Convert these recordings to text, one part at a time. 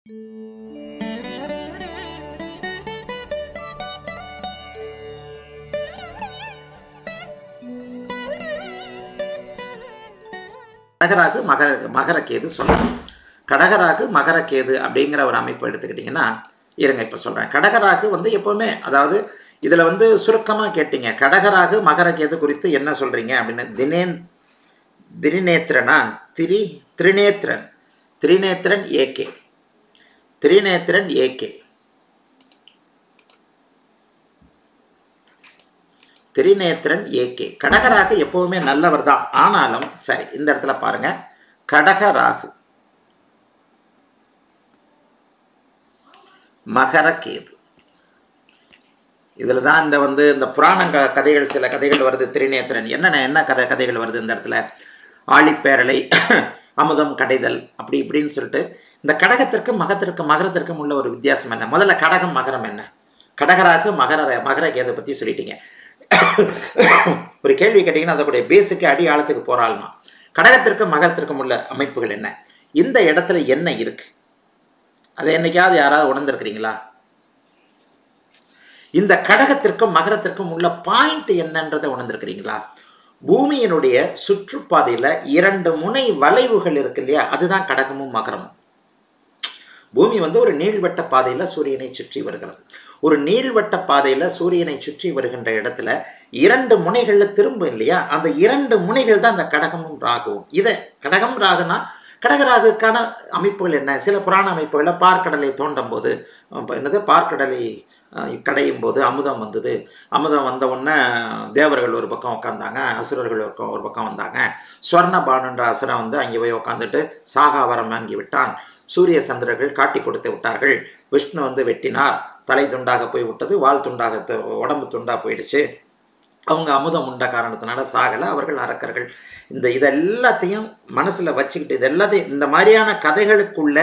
கடகராகு மகர மகரக்கேது சொல்லணும் கடகராகு மகரக்கேது அப்படிங்கிற ஒரு அமைப்பு எடுத்துக்கிட்டிங்கன்னா இருங்க இப்போ சொல்கிறேன் கடகராகு வந்து எப்போவுமே அதாவது இதில் வந்து சுருக்கமாக கேட்டீங்க கடகராகு மகரக்கேது குறித்து என்ன சொல்கிறீங்க அப்படின்னு தினேன் திரிநேத்திரனா திரி Trinethran Trinethran AK Trinethran AK Trinethran AK கடகராகு எப்போவுமே நல்லவர் தான் ஆனாலும் சரி இந்த இடத்துல பாருங்க கடகராகு மகரகேது இதில் தான் இந்த வந்து இந்த புராண க- கதைகள் சில கதைகள் வருது திரிநேத்திரன் என்னென்ன என்ன கதை கதைகள் வருது இந்த இடத்துல ஆழிப்பேரலை அமுதம் கடைதல் அப்படி இப்படின்னு சொல்லிட்டு இந்த கடகத்திற்கு மகத்திற்கு மகரத்திற்கும் உள்ள ஒரு வித்தியாசம் என்ன முதல்ல கடகம் மகரம் என்ன கடகராக மகர மகர கேதை பற்றி சொல்லிட்டீங்க ஒரு கேள்வி கேட்டிங்கன்னா அதோடைய பேஸுக்கு அடி ஆழத்துக்கு போராளமா கடகத்திற்கும் மகரத்திற்கும் உள்ள அமைப்புகள் என்ன இந்த இடத்துல என்ன இருக்கு அதை என்னைக்காவது யாராவது உணர்ந்திருக்கிறீங்களா இந்த கடகத்திற்கும் மகரத்திற்கும் உள்ள பாயிண்ட் என்னன்றதை உணர்ந்திருக்கிறீங்களா பூமியினுடைய சுற்றுப்பாதையில் இரண்டு முனை வளைவுகள் இருக்கு இல்லையா அதுதான் கடகமும் மகரமும் பூமி வந்து ஒரு நீள்வட்ட பாதையில் சூரியனை சுற்றி வருகிறது ஒரு நீள்வட்ட பாதையில் சூரியனை சுற்றி வருகின்ற இடத்துல இரண்டு முனைகளில் திரும்பும் இல்லையா அந்த இரண்டு முனைகள் தான் அந்த கடகமும் ராகுவும் இதை கடகம் ராகுனா கடகராகுக்கான அமைப்புகள் என்ன சில புராண அமைப்புகளில் பார்க்கடலை தோண்டும் போது அப்ப என்னது பார்க்கடலை அஹ், கடையும் போது அமுதம் வந்தது அமுதம் வந்த உடனே தேவர்கள் ஒரு பக்கம் உட்காந்தாங்க அசுரர்கள் ஒரு பக்கம் ஒரு பக்கம் வந்தாங்க ஸ்வர்ணபானுன்ற அசுரன் வந்து அங்கே போய் உட்காந்துட்டு சாகா வரம் வாங்கி விட்டான் சூரிய சந்திரர்கள் காட்டி கொடுத்து விட்டார்கள் விஷ்ணு வந்து வெட்டினார் தலை துண்டாக போய் விட்டது வால் துண்டாக த- உடம்பு துண்டா போயிடுச்சு அவங்க அமுதம் உண்ட காரணத்தினால சாகலை அவர்கள் அரக்கர்கள் இந்த இதெல்லாத்தையும் மனசில் வச்சுக்கிட்டு இது எல்லாத்தையும் இந்த மாதிரியான கதைகளுக்குள்ள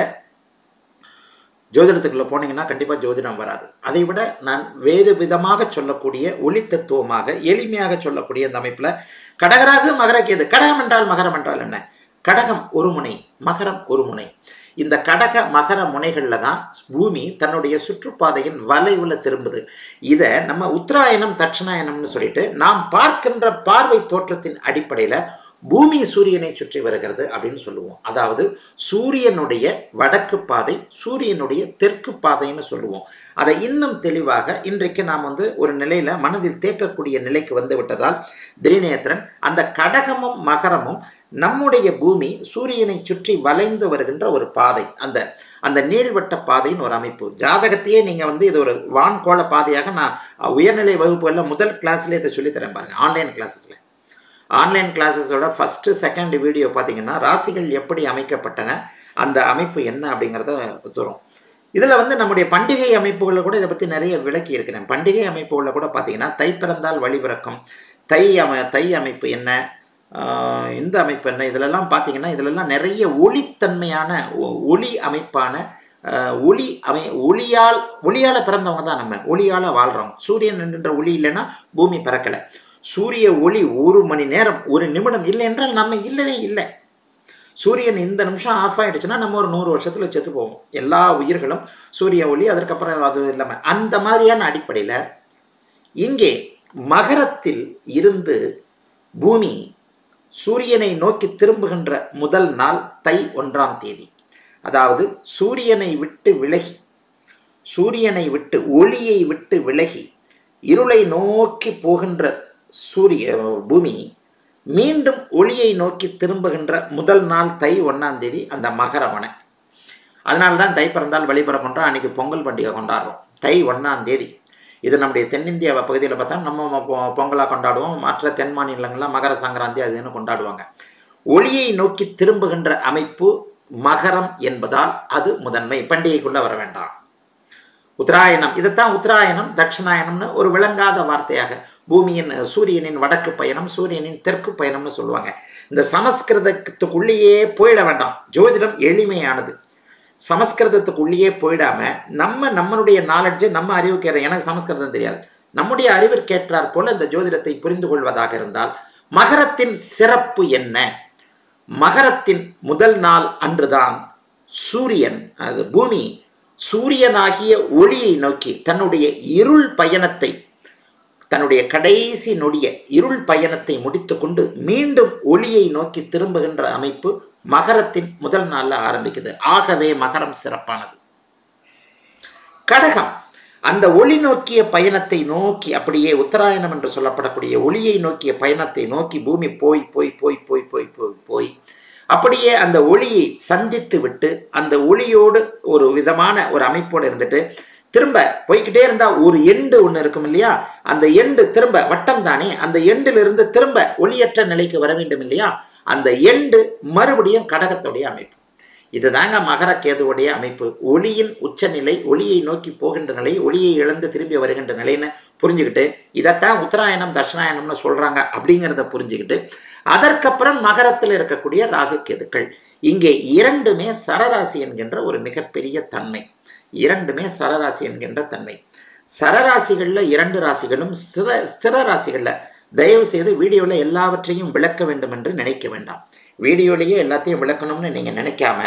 ஜோதிடத்துக்குள்ள போனீங்கன்னா கண்டிப்பாக ஜோதிடம் வராது அதை விட நான் வேறு விதமாக சொல்லக்கூடிய ஒளி தத்துவமாக எளிமையாக சொல்லக்கூடிய இந்த அமைப்பில் கடகராகு மகரக்கேது கடகம் என்றால் மகரம் என்றால் என்ன கடகம் ஒரு முனை மகரம் ஒரு முனை இந்த கடக மகர முனைகளில் தான் பூமி தன்னுடைய சுற்றுப்பாதையின் வளைவில் திரும்புது இதை நம்ம உத்தராயணம் தட்சிணாயனம்னு சொல்லிட்டு நாம் பார்க்கின்ற பார்வை தோற்றத்தின் அடிப்படையில் பூமி சூரியனை சுற்றி வருகிறது அப்படின்னு சொல்லுவோம் அதாவது சூரியனுடைய வடக்கு பாதை சூரியனுடைய தெற்கு பாதைன்னு சொல்லுவோம் அதை இன்னும் தெளிவாக இன்றைக்கு நாம் வந்து ஒரு நிலையில மனதில் தேக்கக்கூடிய நிலைக்கு வந்து விட்டதால் திரிநேத்திரன் அந்த கடகமும் மகரமும் நம்முடைய பூமி சூரியனை சுற்றி வளைந்து வருகின்ற ஒரு பாதை அந்த அந்த நீள்வட்ட பாதையின் ஒரு அமைப்பு ஜாதகத்தையே நீங்கள் வந்து இது ஒரு வான்கோள பாதையாக நான் உயர்நிலை வகுப்புகளில் முதல் கிளாஸ்லேயே இதை சொல்லித்தரேன் பாருங்கள் ஆன்லைன் கிளாஸஸில் ஆன்லைன் கிளாஸஸோட ஃபஸ்ட்டு செகண்ட் வீடியோ பார்த்தீங்கன்னா ராசிகள் எப்படி அமைக்கப்பட்டன அந்த அமைப்பு என்ன அப்படிங்கிறத தரும் இதில் வந்து நம்முடைய பண்டிகை அமைப்புகளில் கூட இதை பற்றி நிறைய விளக்கி இருக்கிறேன் பண்டிகை அமைப்புகளில் கூட பார்த்தீங்கன்னா தை பிறந்தால் வழி பிறக்கும் தை அமை தை அமைப்பு என்ன ஆஹ் இந்த அமைப்பு என்ன இதிலெல்லாம் பார்த்தீங்கன்னா இதிலெல்லாம் நிறைய ஒளித்தன்மையான ஒ- ஒளி அமைப்பான ஆஹ் ஒளி அமை ஒளியால் ஒளியால் பிறந்தவங்க தான் நம்ம ஒளியால் வாழ்கிறோம் சூரியன் என்கின்ற ஒளி இல்லைன்னா பூமி பிறக்கலை சூரிய ஒளி ஒரு மணி நேரம் ஒரு நிமிடம் இல்லை என்றால் நம்ம இல்லவே இல்லை சூரியன் இந்த நிமிஷம் ஆஃப் ஆயிடுச்சுன்னா நம்ம ஒரு நூறு வருஷத்தில் செத்து போவோம் எல்லா உயிர்களும் சூரிய ஒளி அதற்கப்புறம் அது இல்லாமல் அந்த மாதிரியான அடிப்படையில் இங்கே மகரத்தில் இருந்து பூமி சூரியனை நோக்கி திரும்புகின்ற முதல் நாள் தை ஒன்றாம் தேதி அதாவது சூரியனை விட்டு விலகி சூரியனை விட்டு ஒளியை விட்டு விலகி இருளை நோக்கி போகின்ற சூரிய பூமி மீண்டும் ஒளியை நோக்கி திரும்புகின்ற முதல் நாள் தை ஒன்றாம் தேதி அந்த மகரமனை அதனால தான் தை பிறந்தால் வழி பிறக்கின்றோம் அன்னைக்கு பொங்கல் பண்டிகை கொண்டாடுறோம் தை ஒன்றாம் தேதி இது நம்முடைய தென்னிந்திய பகுதியில் பார்த்தா நம்ம பொ- பொங்கலா கொண்டாடுவோம் மற்ற தென் மாநிலங்கள்லாம் மகர சங்கராந்தி அதுன்னு கொண்டாடுவாங்க ஒளியை நோக்கி திரும்புகின்ற அமைப்பு மகரம் என்பதால் அது முதன்மை பண்டிகைக்குள்ள வர வேண்டாம் உத்தராயணம் இதைத்தான் உத்தராயணம் தட்சிணாயனம்னு ஒரு விளங்காத வார்த்தையாக பூமியின் சூரியனின் வடக்கு பயணம் சூரியனின் தெற்கு பயணம்னு சொல்லுவாங்க இந்த சமஸ்கிருதத்துக்குள்ளேயே போயிட வேண்டாம் ஜோதிடம் எளிமையானது சமஸ்கிருதத்துக்குள்ளேயே போயிடாம நம்ம நம்மளுடைய நாலெட்ஜை நம்ம அறிவுக்கேற எனக்கு சமஸ்கிருதம் தெரியாது நம்முடைய அறிவிற்கேற்றாற் போல இந்த ஜோதிடத்தை புரிந்து கொள்வதாக இருந்தால் மகரத்தின் சிறப்பு என்ன மகரத்தின் முதல் நாள் அன்றுதான் சூரியன் அது பூமி சூரியனாகிய ஒளியை நோக்கி தன்னுடைய இருள் பயணத்தை தன்னுடைய கடைசி நொடிய இருள் பயணத்தை முடித்துக்கொண்டு மீண்டும் ஒளியை நோக்கி திரும்புகின்ற அமைப்பு மகரத்தின் முதல் நாள்ல ஆரம்பிக்குது ஆகவே மகரம் சிறப்பானது கடகம் அந்த ஒளி நோக்கிய பயணத்தை நோக்கி அப்படியே உத்தராயணம் என்று சொல்லப்படக்கூடிய ஒளியை நோக்கிய பயணத்தை நோக்கி பூமி போய் போய் போய் போய் போய் போய் போய் அப்படியே அந்த ஒளியை சந்தித்து விட்டு அந்த ஒளியோடு ஒரு விதமான ஒரு அமைப்போடு இருந்துட்டு திரும்ப போய்கிட்டே இருந்தா ஒரு எண்டு ஒன்று இருக்கும் இல்லையா அந்த எண்டு திரும்ப வட்டம் தானே அந்த எண்டிலிருந்து திரும்ப ஒளியற்ற நிலைக்கு வர வேண்டும் இல்லையா அந்த எண்டு மறுபடியும் கடகத்துடைய அமைப்பு இதுதாங்க மகர கேதுவுடைய அமைப்பு ஒளியின் உச்சநிலை ஒளியை நோக்கி போகின்ற நிலை ஒளியை இழந்து திரும்பி வருகின்ற நிலைன்னு புரிஞ்சுக்கிட்டு இதைத்தான் உத்தராயணம் தட்சிணாயணம்னு சொல்றாங்க அப்படிங்கிறத புரிஞ்சுக்கிட்டு அதற்கப்புறம் மகரத்தில் இருக்கக்கூடிய ராகு கேதுக்கள் இங்கே இரண்டுமே சரராசி என்கின்ற ஒரு மிகப்பெரிய தன்மை இரண்டுமே சரராசி என்கின்ற தன்மை சரராசிகளில் இரண்டு ராசிகளும் ஸ்திர ஸ்திர ராசிகளில் தயவு செய்து வீடியோவில் எல்லாவற்றையும் விளக்க வேண்டும் என்று நினைக்க வேண்டாம் வீடியோலேயே எல்லாத்தையும் விளக்கணும்னு நீங்கள் நினைக்காம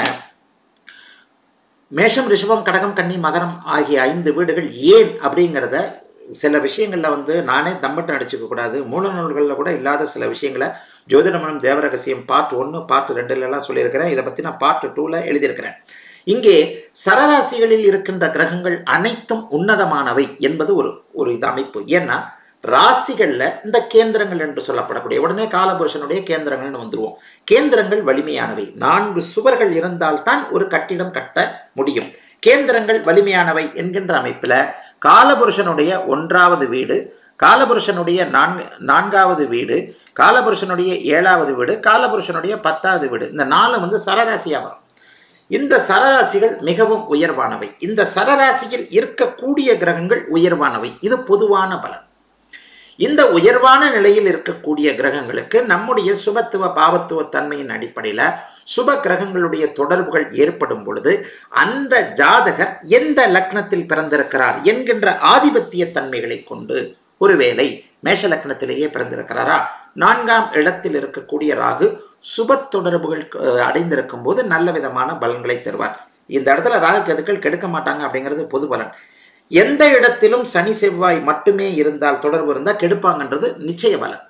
மேஷம் ரிஷபம் கடகம் கன்னி மகரம் ஆகிய ஐந்து வீடுகள் ஏன் அப்படிங்கிறத சில விஷயங்களில் வந்து நானே தம்பட்டம் அடிச்சுக்க கூடாது மூல நூல்களில் கூட இல்லாத சில விஷயங்களை ஜோதிடமனம் தேவரகசியம் பார்ட் ஒன்று பார்ட் ரெண்டுலலாம் சொல்லியிருக்கிறேன் இதை பற்றி நான் பார்ட் டூவில் எழுதியிருக்கிறேன் இங்கே சரராசிகளில் இருக்கின்ற கிரகங்கள் அனைத்தும் உன்னதமானவை என்பது ஒரு ஒரு இது அமைப்பு ஏன்னா ராசிகளில் இந்த கேந்திரங்கள் என்று சொல்லப்படக்கூடிய உடனே காலபுருஷனுடைய கேந்திரங்கள்னு வந்துருவோம் கேந்திரங்கள் வலிமையானவை நான்கு சுவர்கள் இருந்தால்தான் ஒரு கட்டிடம் கட்ட முடியும் கேந்திரங்கள் வலிமையானவை என்கின்ற அமைப்பில் காலபுருஷனுடைய ஒன்றாவது வீடு காலபுருஷனுடைய நான்கு நான்காவது வீடு காலபுருஷனுடைய ஏழாவது வீடு காலபுருஷனுடைய பத்தாவது வீடு இந்த நாலு வந்து சரராசியாக வரும் இந்த சரராசிகள் மிகவும் உயர்வானவை இந்த சரராசியில் இருக்கக்கூடிய கிரகங்கள் உயர்வானவை இது பொதுவான பலன் இந்த உயர்வான நிலையில் இருக்கக்கூடிய கிரகங்களுக்கு நம்முடைய சுபத்துவ பாவத்துவ தன்மையின் அடிப்படையில் சுப கிரகங்களுடைய தொடர்புகள் ஏற்படும் பொழுது அந்த ஜாதகர் எந்த லக்னத்தில் பிறந்திருக்கிறார் என்கின்ற ஆதிபத்திய தன்மைகளை கொண்டு ஒருவேளை மேஷ லக்னத்திலேயே பிறந்திருக்கிறாரா நான்காம் இடத்தில் இருக்கக்கூடிய ராகு சுப தொடர்புகள் அடைந்திருக்கும் போது நல்ல விதமான பலன்களை தருவார் இந்த இடத்துல ராகு கெதுக்கள் கெடுக்க மாட்டாங்க அப்படிங்கிறது பொது பலன் எந்த இடத்திலும் சனி செவ்வாய் மட்டுமே இருந்தால் தொடர்பு இருந்தால் கெடுப்பாங்கன்றது நிச்சய பலன்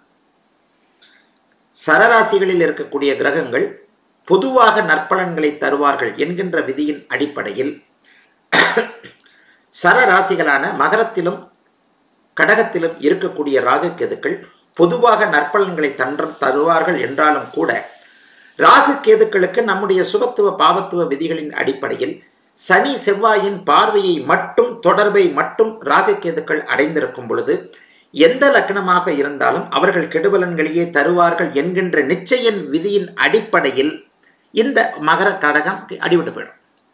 சரராசிகளில் இருக்கக்கூடிய கிரகங்கள் பொதுவாக நற்பலன்களை தருவார்கள் என்கின்ற விதியின் அடிப்படையில் சரராசிகளான மகரத்திலும் கடகத்திலும் இருக்கக்கூடிய ராகு கேதுக்கள் பொதுவாக நற்பலன்களை தன்ற தருவார்கள் என்றாலும் கூட ராகு கேதுக்களுக்கு நம்முடைய சுபத்துவ பாவத்துவ விதிகளின் அடிப்படையில் சனி செவ்வாயின் பார்வையை மட்டும் தொடர்பை மட்டும் ராகு கேதுக்கள் அடைந்திருக்கும் பொழுது எந்த லக்னமாக இருந்தாலும் அவர்கள் கெடுபலன்களையே தருவார்கள் என்கின்ற நிச்சயின் விதியின் அடிப்படையில் இந்த மகர கடகம் அடிவிட்டு போயிடும்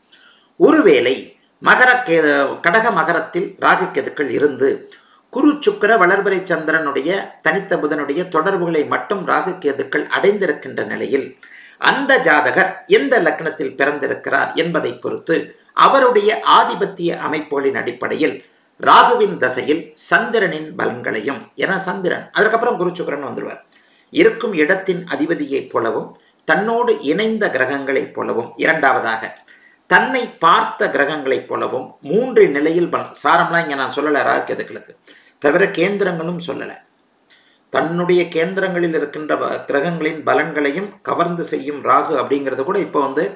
ஒருவேளை மகர கே கடக மகரத்தில் ராகு கேதுக்கள் இருந்து குரு சுக்கர வளர்பிறை சந்திரனுடைய தனித்த புதனுடைய தொடர்புகளை மட்டும் ராகு கேதுக்கள் அடைந்திருக்கின்ற நிலையில் அந்த ஜாதகர் எந்த லக்னத்தில் பிறந்திருக்கிறார் என்பதை பொறுத்து அவருடைய ஆதிபத்திய அமைப்புகளின் அடிப்படையில் ராகுவின் தசையில் சந்திரனின் பலன்களையும் என சந்திரன் அதுக்கப்புறம் குரு சுக்கரன் வந்துடுவார் இருக்கும் இடத்தின் அதிபதியைப் போலவும் தன்னோடு இணைந்த கிரகங்களைப் போலவும் இரண்டாவதாக தன்னை பார்த்த கிரகங்களைப் போலவும் மூன்று நிலையில் பலன் சாரம்லாம் இங்கே நான் சொல்லலை ராகு கேதுக்களுக்கு தவிர கேந்திரங்களும் சொல்லலை தன்னுடைய கேந்திரங்களில் இருக்கின்ற கிரகங்களின் பலன்களையும் கவர்ந்து செய்யும் ராகு அப்படிங்கிறது கூட இப்போ வந்து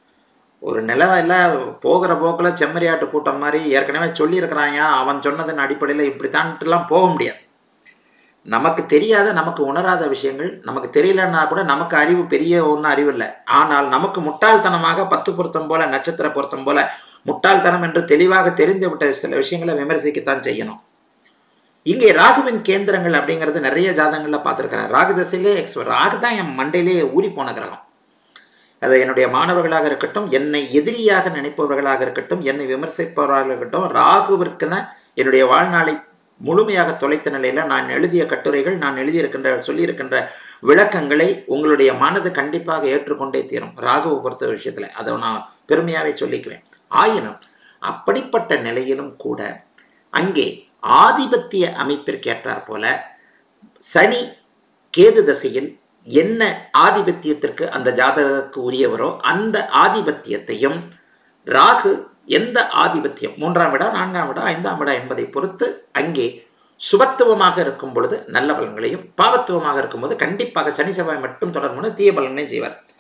ஒரு நிலவில் போகிற போக்கில் செம்மறியாட்டு கூட்டம் மாதிரி ஏற்கனவே சொல்லியிருக்கிறாயா அவன் சொன்னதன் அடிப்படையில் இப்படித்தான்ட்டுலாம் போக முடியாது நமக்கு தெரியாத நமக்கு உணராத விஷயங்கள் நமக்கு தெரியலன்னா கூட நமக்கு அறிவு பெரிய ஒன்றும் அறிவு இல்லை ஆனால் நமக்கு முட்டாள்தனமாக பத்து பொருத்தம் போல நட்சத்திர பொருத்தம் போல முட்டாள்தனம் என்று தெளிவாக தெரிந்து விட்ட சில விஷயங்களை விமர்சிக்கத்தான் செய்யணும் இங்கே ராகுவின் கேந்திரங்கள் அப்படிங்கிறது நிறைய ஜாதகங்களில் பார்த்துருக்கிறேன் ராகு தசையிலே எக்ஸ் ராகு தான் என் மண்டையிலே ஊறி போன கிரகம் அது என்னுடைய மாணவர்களாக இருக்கட்டும் என்னை எதிரியாக நினைப்பவர்களாக இருக்கட்டும் என்னை விமர்சிப்பவர்களாக இருக்கட்டும் ராகுவிற்கென என்னுடைய வாழ்நாளை முழுமையாக தொலைத்த நிலையில் நான் எழுதிய கட்டுரைகள் நான் எழுதியிருக்கின்ற சொல்லியிருக்கின்ற விளக்கங்களை உங்களுடைய மனது கண்டிப்பாக ஏற்றுக்கொண்டே தீரும் ராகுவை பொறுத்த விஷயத்தில் அதை நான் பெருமையாகவே சொல்லிக்குவேன் ஆயினும் அப்படிப்பட்ட நிலையிலும் கூட அங்கே ஆதிபத்திய அமைப்பிற்கேற்றார் போல சனி கேது தசையில் என்ன ஆதிபத்தியத்திற்கு அந்த ஜாதகருக்கு உரியவரோ அந்த ஆதிபத்தியத்தையும் ராகு எந்த ஆதிபத்தியம் மூன்றாம் விடா நான்காம் விடா ஐந்தாம் விடா என்பதை பொறுத்து அங்கே சுபத்துவமாக இருக்கும் பொழுது நல்ல பலன்களையும் பாவத்துவமாக இருக்கும்போது கண்டிப்பாக சனி செவ்வாய் மட்டும் தொடர்பு தீய பலன்களையும் செய்வார்